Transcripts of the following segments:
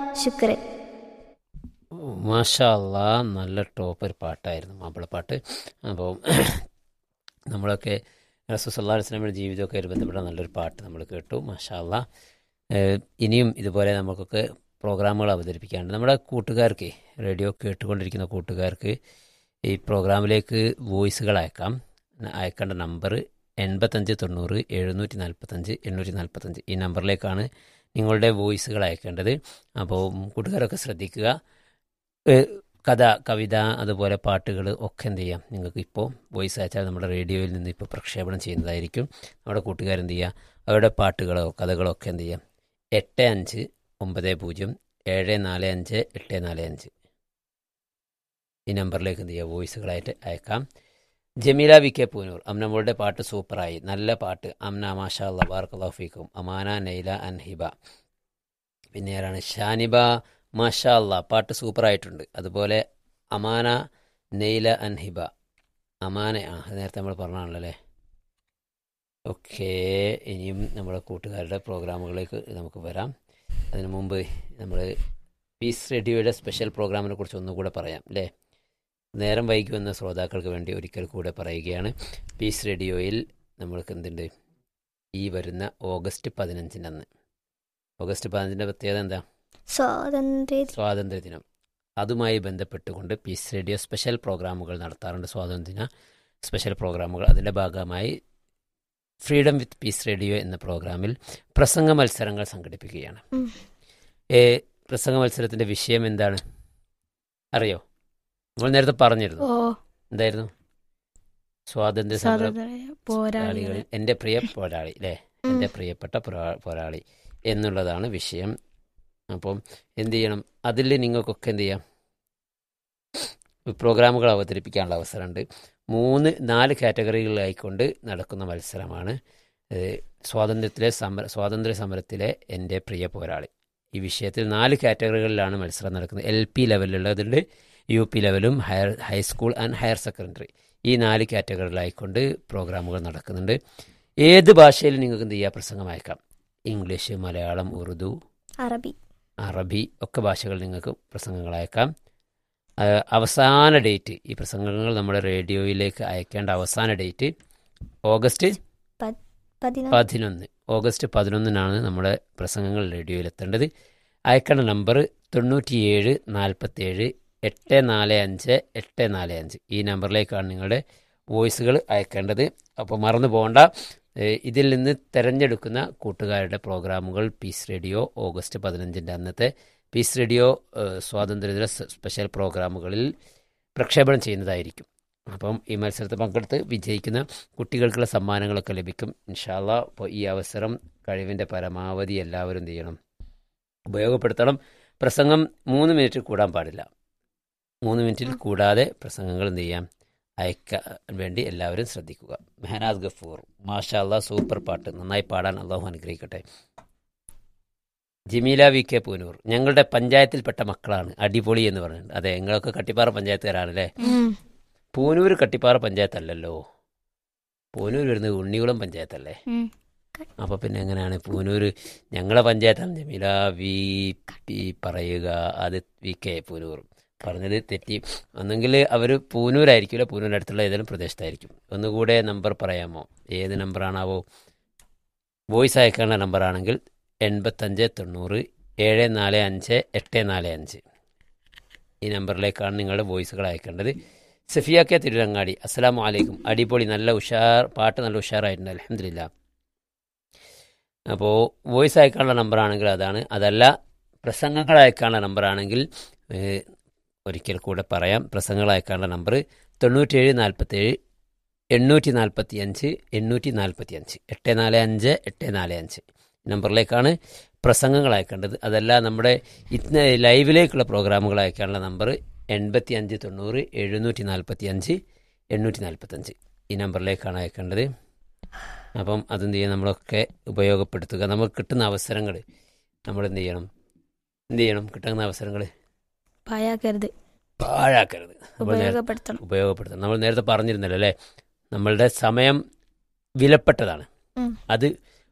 ശുക്രൻ മാഷാ അല്ലാ നല്ല ടോപ്പ് ഒരു പാട്ടായിരുന്നു മാപ്പിളപ്പാട്ട് അപ്പോൾ നമ്മളൊക്കെ റസൂസല്ലാ വസ്ലമിയുടെ ജീവിതമൊക്കെ ആയിട്ട് ബന്ധപ്പെട്ട നല്ലൊരു പാട്ട് നമ്മൾ കേട്ടു മാഷാ അല്ലാ ഏഹ് ഇനിയും ഇതുപോലെ നമുക്കൊക്കെ പ്രോഗ്രാമുകൾ അവതരിപ്പിക്കാനുണ്ട് നമ്മുടെ കൂട്ടുകാർക്ക് റേഡിയോ കേട്ടുകൊണ്ടിരിക്കുന്ന കൂട്ടുകാർക്ക് ഈ പ്രോഗ്രാമിലേക്ക് വോയിസുകൾ അയക്കാം അയക്കേണ്ട നമ്പർ എൺപത്തഞ്ച് തൊണ്ണൂറ് എഴുന്നൂറ്റി നാൽപ്പത്തഞ്ച് എണ്ണൂറ്റി നാൽപ്പത്തഞ്ച് ഈ നമ്പറിലേക്കാണ് നിങ്ങളുടെ വോയിസുകൾ അയക്കേണ്ടത് അപ്പോൾ കൂട്ടുകാരൊക്കെ ശ്രദ്ധിക്കുക ഏഹ് കഥ കവിത അതുപോലെ പാട്ടുകൾ ഒക്കെ എന്ത് ചെയ്യാം നിങ്ങൾക്ക് ഇപ്പോൾ വോയിസ് അയച്ചാൽ നമ്മുടെ റേഡിയോയിൽ നിന്ന് ഇപ്പോൾ പ്രക്ഷേപണം ചെയ്യുന്നതായിരിക്കും നമ്മുടെ കൂട്ടുകാരെന്ത് ചെയ്യുക അവരുടെ പാട്ടുകളോ കഥകളോ ഒക്കെ എന്ത് ചെയ്യാം എട്ട് അഞ്ച് ഒമ്പത് പൂജ്യം ഏഴ് നാല് അഞ്ച് എട്ട് നാല് അഞ്ച് ഈ നമ്പറിലേക്ക് എന്ത് ചെയ്യുക വോയിസുകളായിട്ട് അയക്കാം ജമീല വി കെ പൂനൂർ അമ്നമ്മളുടെ പാട്ട് സൂപ്പറായി നല്ല പാട്ട് അമ്ന മാഷാ ബാർക്കല്ലാഫിക്കും അമാന നൈല അൻഹിബ പിന്നെ ആരാണ് ഷാനിബ മാഷാ അല്ലാ പാട്ട് സൂപ്പറായിട്ടുണ്ട് അതുപോലെ അമാന നെയ്ല അൻഹിബ അമാന ആ അത് നേരത്തെ നമ്മൾ പറഞ്ഞാണല്ലോ അല്ലേ ഓക്കെ ഇനിയും നമ്മുടെ കൂട്ടുകാരുടെ പ്രോഗ്രാമുകളിലേക്ക് നമുക്ക് വരാം അതിനു മുമ്പ് നമ്മൾ പീസ് റേഡിയോയുടെ സ്പെഷ്യൽ പ്രോഗ്രാമിനെ കുറിച്ച് ഒന്നുകൂടെ പറയാം അല്ലേ നേരം വൈകി വന്ന ശ്രോതാക്കൾക്ക് വേണ്ടി ഒരിക്കൽ കൂടെ പറയുകയാണ് പീസ് റേഡിയോയിൽ നമ്മൾക്ക് എന്തുണ്ട് ഈ വരുന്ന ഓഗസ്റ്റ് പതിനഞ്ചിൻ്റെ അന്ന് ഓഗസ്റ്റ് പതിനഞ്ചിൻ്റെ പ്രത്യേകത എന്താ സ്വാതന്ത്ര്യ സ്വാതന്ത്ര്യദിനം അതുമായി ബന്ധപ്പെട്ടുകൊണ്ട് പീസ് റേഡിയോ സ്പെഷ്യൽ പ്രോഗ്രാമുകൾ നടത്താറുണ്ട് സ്വാതന്ത്ര്യദിന സ്പെഷ്യൽ പ്രോഗ്രാമുകൾ അതിൻ്റെ ഭാഗമായി ഫ്രീഡം വിത്ത് പീസ് റേഡിയോ എന്ന പ്രോഗ്രാമിൽ പ്രസംഗ മത്സരങ്ങൾ സംഘടിപ്പിക്കുകയാണ് ഉം. ഏ പ്രസംഗ മത്സരത്തിൻ്റെ വിഷയം എന്താണ് അറിയോ നമ്മൾ നേരത്തെ പറഞ്ഞിരുന്നു ഓ എന്തായിരുന്നു സ്വാതന്ത്ര്യ സമര സ്വാതന്ത്ര്യ പോരാളികൾ പോരാളികളിൽ എൻ്റെ പ്രിയ പോരാളി അല്ലേ ഉം. എൻ്റെ പ്രിയപ്പെട്ട പോരാ- പോരാളി എന്നുള്ളതാണ് വിഷയം അപ്പം എന്ത് ചെയ്യണം അതിൽ നിങ്ങൾക്കൊക്കെ എന്ത് ചെയ്യാം പ്രോഗ്രാമുകൾ അവതരിപ്പിക്കാനുള്ള അവസരമുണ്ട് മൂന്ന് നാല് കാറ്റഗറികളിലായിക്കൊണ്ട് നടക്കുന്ന മത്സരമാണ് ഏഹ് സ്വാതന്ത്ര്യത്തിലെ സമര സ്വാതന്ത്ര്യ സമരത്തിലെ എൻ്റെ പ്രിയ പോരാളി ഈ വിഷയത്തിൽ നാല് കാറ്റഗറികളിലാണ് മത്സരം നടക്കുന്നത് എൽ പി ലെവലിലുള്ളതുണ്ട് യു പി ലെവലും higher high school and higher secondary ഈ നാല് കാറ്റഗറികളായിക്കൊണ്ട് പ്രോഗ്രാമുകൾ നടക്കുന്നുണ്ട് ഏത് ഭാഷയിൽ നിങ്ങൾക്ക് എന്ത് ചെയ്യാം പ്രസംഗം അയക്കാം ഇംഗ്ലീഷ് മലയാളം ഉറുദു അറബി അറബി ഒക്കെ ഭാഷകൾ നിങ്ങൾക്ക് പ്രസംഗങ്ങൾ അയക്കാം ആ, അവസാന ഡേറ്റ് ഈ പ്രസംഗങ്ങൾ നമ്മുടെ റേഡിയോയിലേക്ക് അയക്കേണ്ട അവസാന ഡേറ്റ് ഓഗസ്റ്റ് പതിനൊന്ന് പതിനൊന്ന് ഓഗസ്റ്റ് പതിനൊന്നിനാണ് നമ്മുടെ പ്രസംഗങ്ങൾ റേഡിയോയിൽ എത്തേണ്ടത് അയക്കേണ്ട നമ്പർ തൊണ്ണൂറ്റിയേഴ് നാൽപ്പത്തേഴ് എട്ട് നാല് അഞ്ച് എട്ട് നാല് അഞ്ച് ഈ നമ്പറിലേക്കാണ് നിങ്ങളുടെ വോയിസുകൾ അയക്കേണ്ടത് അപ്പോൾ മറന്നു പോകണ്ട ഏഹ് ഇതിൽ നിന്ന് തിരഞ്ഞെടുക്കുന്ന കൂട്ടുകാരുടെ പ്രോഗ്രാമുകൾ പീസ് റേഡിയോ ഓഗസ്റ്റ് പതിനഞ്ചിൻ്റെ അന്നത്തെ പീസ് റേഡിയോ ഏഹ് സ്വാതന്ത്ര്യദിന സ് സ്പെഷ്യൽ പ്രോഗ്രാമുകളിൽ പ്രക്ഷേപണം ചെയ്യുന്നതായിരിക്കും അപ്പം ഈ മത്സരത്തിൽ പങ്കെടുത്ത് വിജയിക്കുന്ന കുട്ടികൾക്കുള്ള സമ്മാനങ്ങളൊക്കെ ലഭിക്കും ഇൻഷാല്ല അപ്പോൾ ഈ അവസരം കഴിവിൻ്റെ പരമാവധി എല്ലാവരും എന്ത് ചെയ്യണം ഉപയോഗപ്പെടുത്തണം പ്രസംഗം മൂന്ന് മിനിറ്റ് കൂടാൻ പാടില്ല മൂന്ന് മിനിറ്റിൽ കൂടാതെ പ്രസംഗങ്ങൾ എന്ത് ചെയ്യാം അയക്കാൻ വേണ്ടി എല്ലാവരും ശ്രദ്ധിക്കുക മെഹനാസ് ഗഫൂർ മാഷാ അല്ലാ സൂപ്പർ പാട്ട് നന്നായി പാടാൻ അള്ളാഹു അനുഗ്രഹിക്കട്ടെ ജമീല വി കെ പൂനൂർ ഞങ്ങളുടെ പഞ്ചായത്തിൽപ്പെട്ട മക്കളാണ് അടിപൊളി എന്ന് പറഞ്ഞിട്ടുണ്ട് അതെ നിങ്ങളൊക്കെ കട്ടിപ്പാറ പഞ്ചായത്തുകാരാണ് അല്ലേ ഉം. പൂനൂർ കട്ടിപ്പാറ പഞ്ചായത്തല്ലല്ലോ പൂനൂർ വരുന്നത് ഉണ്ണികുളം പഞ്ചായത്തല്ലേ ഉം. അപ്പൊ പിന്നെ എങ്ങനെയാണ് പൂനൂർ ഞങ്ങളെ പഞ്ചായത്താണ് ജമീല വി പി പറയുക അത് വി കെ പൂനൂർ പറഞ്ഞത് തെറ്റി ഒന്നെങ്കിൽ അവർ പൂനൂരായിരിക്കില്ല പൂനൂരിൻ്റെ അടുത്തുള്ള ഏതെങ്കിലും പ്രദേശത്തായിരിക്കും ഒന്നുകൂടെ നമ്പർ പറയാമോ ഏത് നമ്പറാണാവോ വോയിസ് അയക്കാനുള്ള നമ്പറാണെങ്കിൽ എൺപത്തഞ്ച് തൊണ്ണൂറ് ഏഴ് നാല് അഞ്ച് എട്ട് നാല് അഞ്ച് ഈ നമ്പറിലേക്കാണ് നിങ്ങളുടെ വോയിസുകൾ അയക്കേണ്ടത് സഫിയ കെ തിരുരങ്ങാടി അസ്സലാമു അലൈക്കും അടിപൊളി നല്ല ഉഷാർ പാട്ട് നല്ല ഉഷാറായിട്ടുണ്ട് അലഹമില്ല അപ്പോൾ വോയിസ് അയക്കാനുള്ള നമ്പറാണെങ്കിൽ അതാണ് അതല്ല പ്രസംഗങ്ങൾ അയക്കാനുള്ള നമ്പറാണെങ്കിൽ ഏഹ്, ഒരിക്കൽ കൂടെ പറയാം പ്രസംഗങ്ങൾ അയക്കാനുള്ള നമ്പർ തൊണ്ണൂറ്റേഴ് നാൽപ്പത്തേഴ് എണ്ണൂറ്റി നാൽപ്പത്തി അഞ്ച് എണ്ണൂറ്റി നാൽപ്പത്തി അഞ്ച് എട്ട് നാല് അഞ്ച് എട്ട് നാല് അഞ്ച് നമ്പറിലേക്കാണ് പ്രസംഗങ്ങൾ അയക്കേണ്ടത് അതല്ല നമ്മുടെ ഇന്ന് ലൈവിലേക്കുള്ള പ്രോഗ്രാമുകൾ അയക്കാനുള്ള നമ്പർ എൺപത്തി അഞ്ച് തൊണ്ണൂറ് എഴുന്നൂറ്റി നാൽപ്പത്തി അഞ്ച് എണ്ണൂറ്റി നാൽപ്പത്തഞ്ച് ഈ നമ്പറിലേക്കാണ് അയക്കേണ്ടത് അപ്പം അതെന്ത് ചെയ്യണം നമ്മളൊക്കെ ഉപയോഗപ്പെടുത്തുക നമുക്ക് കിട്ടുന്ന അവസരങ്ങൾ നമ്മൾ എന്ത് ചെയ്യണം എന്ത് ചെയ്യണം കിട്ടുന്ന അവസരങ്ങൾ പാഴാക്കരുത് പാഴാക്കരുത് നമ്മൾ നേരത്തെ ഉപയോഗപ്പെടുത്തണം ഉപയോഗപ്പെടുത്തണം നമ്മൾ നേരത്തെ പറഞ്ഞിരുന്നല്ലോ അല്ലേ നമ്മളുടെ സമയം വിലപ്പെട്ടതാണ് ഉം. അത്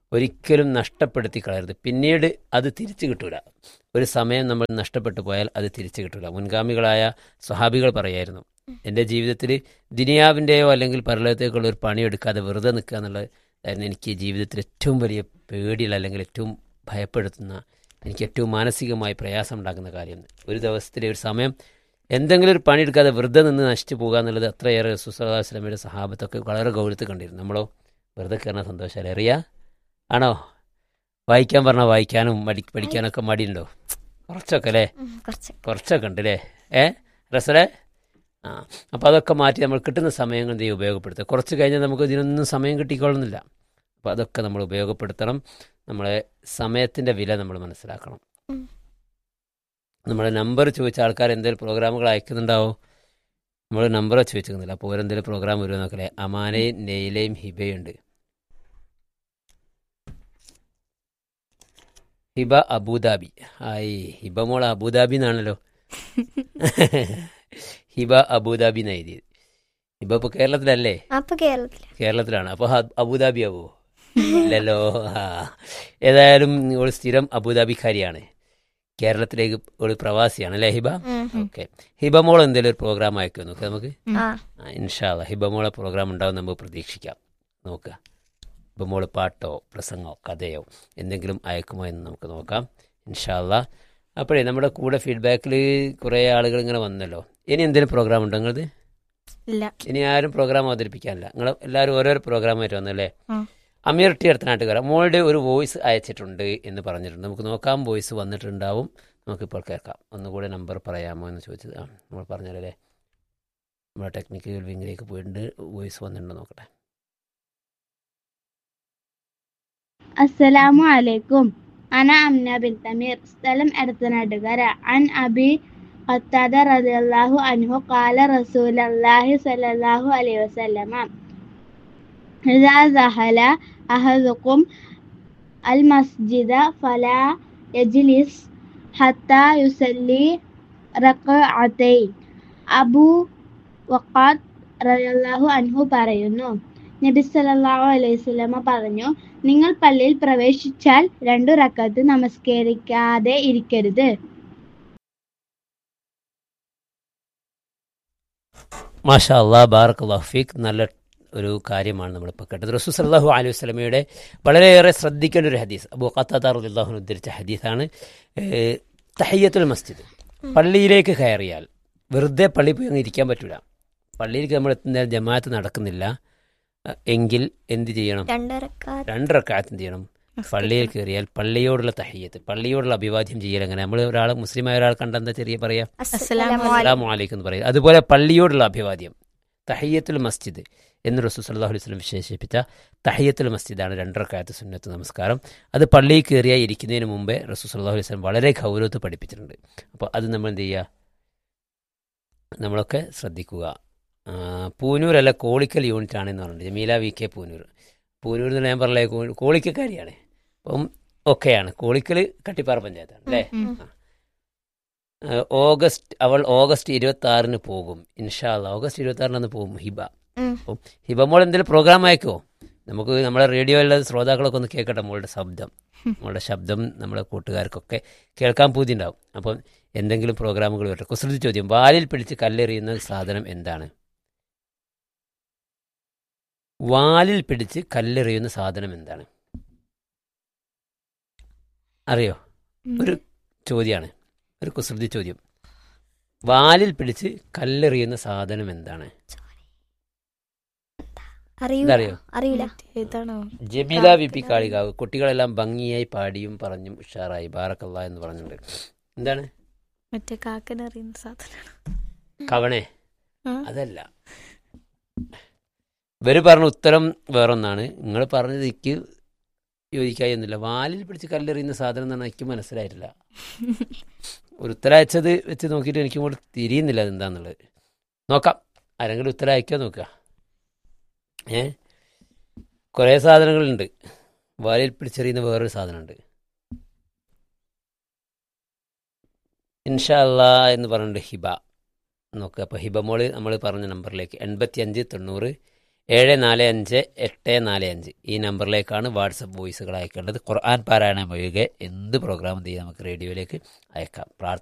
ഒരിക്കലും നഷ്ടപ്പെടുത്തി കളയരുത് പിന്നീട് അത് തിരിച്ചു കിട്ടൂല ഒരു സമയം നമ്മൾ നഷ്ടപ്പെട്ടു പോയാൽ അത് തിരിച്ചു കിട്ടൂല മുൻഗാമികളായ സ്വഹാബികൾ പറയായിരുന്നു എൻ്റെ ജീവിതത്തിൽ ദിനിയാവിൻ്റെയോ അല്ലെങ്കിൽ പരലോകത്തേക്കുള്ള ഒരു പണിയെടുക്കാതെ വെറുതെ നിൽക്കുക എന്നുള്ളതായിരുന്നു എനിക്ക് ജീവിതത്തിൽ ഏറ്റവും വലിയ പേടിയുള്ള അല്ലെങ്കിൽ ഏറ്റവും ഭയപ്പെടുത്തുന്ന എനിക്ക് ഏറ്റവും മാനസികമായി പ്രയാസം ഉണ്ടാക്കുന്ന കാര്യം ഒരു ദിവസത്തിലെ ഒരു സമയം എന്തെങ്കിലും ഒരു പണിയെടുക്കാതെ വെറുതെ നിന്ന് നശിച്ചു പോകുക എന്നുള്ളത് അത്രയേറെ സുസ്ലാസ്ലമയുടെ സഹാബത്തൊക്കെ വളരെ ഗൗരവത്തിൽ കണ്ടിരുന്നു നമ്മളോ വെറുതെ കയറുന്ന സന്തോഷമല്ലേ അറിയാ ആണോ വായിക്കാൻ പറഞ്ഞാൽ വായിക്കാനും മടി പഠിക്കാനൊക്കെ മടിയുണ്ടോ കുറച്ചൊക്കെ അല്ലേ ഉം, കുറച്ച് കുറച്ചൊക്കെ ഉണ്ട് അല്ലേ ഏ റസലെ ആ അപ്പോൾ അതൊക്കെ മാറ്റി നമ്മൾ കിട്ടുന്ന സമയങ്ങൾ എന്ത് ചെയ്യും ഉപയോഗപ്പെടുത്തുക കുറച്ച് കഴിഞ്ഞാൽ നമുക്ക് ഇതിനൊന്നും സമയം കിട്ടിക്കൊള്ളുന്നില്ല അപ്പോൾ അതൊക്കെ നമ്മൾ ഉപയോഗപ്പെടുത്തണം നമ്മളെ സമയത്തിൻ്റെ വില നമ്മൾ മനസ്സിലാക്കണം ഉം. നമ്മളെ നമ്പർ ചോദിച്ച ആൾക്കാർ എന്തെങ്കിലും പ്രോഗ്രാമുകൾ അയക്കുന്നുണ്ടാവും നമ്മൾ നമ്പർ ചോദിച്ചിരുന്നില്ല അപ്പോൾ ഓരെന്തെങ്കിലും പ്രോഗ്രാം വരുമോ നോക്കലേ അമാനയും നെയിലയും ഹിബയുണ്ട് ഹിബ അബുദാബി ആയി ഹിബ മോള അബുദാബി എന്നാണല്ലോ ഹിബ അബുദാബി എന്ന് എഴുതിയത് ഹിബ ഇപ്പോൾ കേരളത്തിലല്ലേ അപ്പൊ കേരളത്തില് കേരളത്തിലാണ് അപ്പോൾ അബുദാബി ആവോ ഇല്ലല്ലോ ആ ഏതായാലും ഒരു സ്ഥിരം അബുദാബിക്കാരിയാണ് കേരളത്തിലേക്ക് ഒരു പ്രവാസിയാണ് അല്ലേ ഹിബ ഉം. ഓക്കെ ഹിബ മോൾ എന്തെങ്കിലും ഒരു പ്രോഗ്രാം അയക്കുമോ നോക്കുക നമുക്ക് ആ ഇൻഷാല്ല ഹിബ മോളെ പ്രോഗ്രാം ഉണ്ടാവും നമുക്ക് പ്രതീക്ഷിക്കാം നോക്കുക ഹിബ മോള് പാട്ടോ പ്രസംഗമോ കഥയോ എന്തെങ്കിലും അയക്കുമോ എന്ന് നമുക്ക് നോക്കാം ഇൻഷാല്ല അപ്പോഴേ നമ്മുടെ കൂടെ ഫീഡ്ബാക്കിൽ കുറേ ആളുകൾ ഇങ്ങനെ വന്നല്ലോ ഇനി എന്തെങ്കിലും പ്രോഗ്രാം ഉണ്ടോ നിങ്ങളത് ഇല്ല ഇനി ആരും പ്രോഗ്രാം അവതരിപ്പിക്കാനില്ല നിങ്ങൾ എല്ലാവരും ഓരോരോ പ്രോഗ്രാമായിട്ട് വന്നല്ലേ ഉം. അമീർ ടി അടുത്ത നാട്ടുകാര മോളുടെ ഒരു വോയിസ് അയച്ചിട്ടുണ്ട് എന്ന് പറഞ്ഞിട്ടുണ്ട് നമുക്ക് നോക്കാം വോയിസ് വന്നിട്ടുണ്ടാവും നമുക്കിപ്പോൾ കേൾക്കാം ഒന്നുകൂടെ നമ്പർ പറയാമോ എന്ന് ചോദിച്ചത് ആ നമ്മൾ പറഞ്ഞല്ലേ നമ്മുടെ ടെക്നിക്കൽ വിങ്ങിലേക്ക് പോയിട്ടുണ്ട് വോയിസ് വന്നിട്ടുണ്ടോ നോക്കട്ടെ السلام عليكم أنا أمنة بنت أمير സ്ഥലം എടത്തനാട്ടുകര عن أبي قتادة رضي الله عنه قال رسول الله صلى الله عليه وسلم إذا دخل أحدكم المسجد فلا يجلس حتى يصلي ركعتين അബു വക്കാത്ത് റളിയല്ലാഹു അൻഹു പറയുന്നു നബി സല്ലല്ലാഹു അലൈഹി വസല്ലമ പറഞ്ഞു നിങ്ങൾ പള്ളിയിൽ പ്രവേശിച്ചാൽ രണ്ടു റക്കത്ത് നമസ്കരിക്കാതെ ഇരിക്കരുത് മാഷാ അള്ളാ ബാറക് ഫീഖ് നല്ല ഒരു കാര്യമാണ് നമ്മളിപ്പോൾ കേട്ടത് റസൂ സല്ലാഹു അലൈഹി വസ്ലമയുടെ വളരെയേറെ ശ്രദ്ധിക്കേണ്ട ഒരു ഹദീസ് അബു ഖത്താർ അള്ളാഹുൻ ഉദ്ധരിച്ച ഹദീസാണ് ഏഹ്, തഹയ്യത്തുൽ മസ്ജിദ് പള്ളിയിലേക്ക് കയറിയാൽ വെറുതെ പള്ളി പോയി അങ്ങ് ഇരിക്കാൻ പറ്റൂല പള്ളിയിലേക്ക് നമ്മൾ എത്തുന്ന ജമാഅത്ത് നടക്കുന്നില്ല അഹ് എങ്കിൽ എന്ത് ചെയ്യണം രണ്ടരക്കാർ രണ്ടരക്കാലത്ത് എന്ത് ചെയ്യണം പള്ളിയിൽ കയറിയാൽ പള്ളിയോടുള്ള തഹയ്യത്ത് പള്ളിയോടുള്ള അഭിവാദ്യം ചെയ്യൽ എങ്ങനെ നമ്മൾ ഒരാൾ മുസ്ലിമായ ഒരാൾ കണ്ടെന്താ ചെറിയ പറയാ അസ്സലാമു അലൈക്കും. അസ്സലാമു അലൈക്കും എന്ന് പറയും അതുപോലെ പള്ളിയോടുള്ള അഭിവാദ്യം തഹയ്യത്തുൽ മസ്ജിദ് എന്ന് റസൂൽ സല്ലല്ലാഹു അലൈഹി വസല്ലം വിശേഷിപ്പിച്ച തഹയ്യത്തുൽ മസ്ജിദാണ് രണ്ടരക്കാലത്ത് സുന്നത്ത് നമസ്കാരം അത് പള്ളിയിൽ കയറിയാൽ ഇരിക്കുന്നതിന് മുമ്പേ റസൂൽ സല്ലല്ലാഹു അലൈഹി വസല്ലം വളരെ ഗൗരവത്തിൽ പഠിപ്പിച്ചിട്ടുണ്ട് അപ്പോൾ അത് നമ്മൾ എന്ത് ചെയ്യുക നമ്മളൊക്കെ ശ്രദ്ധിക്കുക ആ, പൂനൂരല്ല കോളിക്കൽ യൂണിറ്റ് ആണെന്ന് പറഞ്ഞിട്ടുണ്ട് ജമീല വി കെ പൂനൂർ പൂനൂർ എന്ന് ഞാൻ പറഞ്ഞ കോളിക്കക്കാരിയാണ് അപ്പം ഒക്കെയാണ് കോളിക്കൽ കട്ടിപ്പാറ പഞ്ചായത്താണ് അല്ലേ ഉം. ആ. ആ, ഓഗസ്റ്റ് അവൾ ഓഗസ്റ്റ് ഇരുപത്തി ആറിന് പോകും ഇൻഷാല്ല ഓഗസ്റ്റ് ഇരുപത്തി ആറിന് പോകും ഹിബ ഉം. അപ്പം ഹിബ മോൾ എന്തെങ്കിലും പ്രോഗ്രാം അയക്കുമോ നമുക്ക് നമ്മുടെ റേഡിയോയിലെ ശ്രോതാക്കളൊക്കെ ഒന്ന് കേൾക്കട്ടെ മോളുടെ ശബ്ദം മോളുടെ ശബ്ദം നമ്മുടെ കൂട്ടുകാർക്കൊക്കെ കേൾക്കാൻ പൂതിണ്ടാവും അപ്പം എന്തെങ്കിലും പ്രോഗ്രാമുകൾ വരട്ടെ കുസൃതി ചോദ്യം വാലിൽ പിടിച്ച് കല്ലെറിയുന്ന സാധനം എന്താണ് വാലിൽ പിടിച്ച് കല്ലെറിയുന്ന സാധനം എന്താണ് അറിയോ ഒരു ചോദ്യമാണ് ഒരു കുസൃതി ചോദ്യം വാലിൽ പിടിച്ച് കല്ലെറിയുന്ന സാധനം എന്താണ് അറിയൂല ഇതറിയോ അറിയില്ല ഏതാണോ ജമീല വി പി കാളികാവ് കുട്ടികളെല്ലാം ഭംഗിയായി പാടിയും പറഞ്ഞും ഉഷാറായി ബാറക്കല്ല എന്ന് പറഞ്ഞിട്ടുണ്ട് എന്താണ് മറ്റേ കാക്കനറിയുന്ന സാധനം കവണേ ആ. അതല്ല ഇവര് പറഞ്ഞ ഉത്തരം വേറൊന്നാണ് നിങ്ങൾ പറഞ്ഞത് എനിക്ക് യോജിക്കായി ഒന്നുമില്ല വാലിൽ പിടിച്ച് കല്ലെറിയുന്ന സാധനം എന്നാണ് എനിക്ക് മനസ്സിലായിട്ടില്ല ഒരു ഉത്തരം അയച്ചത് വെച്ച് നോക്കിയിട്ട് എനിക്ക് ഇങ്ങോട്ട് തിരിയുന്നില്ല അതെന്താന്നുള്ളത് നോക്കാം ആരെങ്കിലും ഉത്തരം അയക്കാൻ നോക്കുക ഏ കുറേ സാധനങ്ങളുണ്ട് വാലിൽ പിടിച്ചെറിയുന്ന വേറൊരു സാധനമുണ്ട് ഇൻഷാ അല്ലാ എന്ന് പറഞ്ഞിട്ട് ഹിബ നോക്കുക അപ്പോൾ ഹിബ മോള് നമ്മൾ പറഞ്ഞ നമ്പറിലേക്ക് എൺപത്തി അഞ്ച് തൊണ്ണൂറ് ഏഴ് നാല് അഞ്ച് എട്ട് നാല് അഞ്ച് ഈ നമ്പറിലേക്കാണ് വാട്സപ്പ് വോയിസുകൾ അയക്കേണ്ടത് ഖുർആൻ പാരായണം ഒഴികെ എന്ത് പ്രോഗ്രാം ചെയ്യും നമുക്ക് റേഡിയോയിലേക്ക് അയക്കാം പ്രാർത്ഥന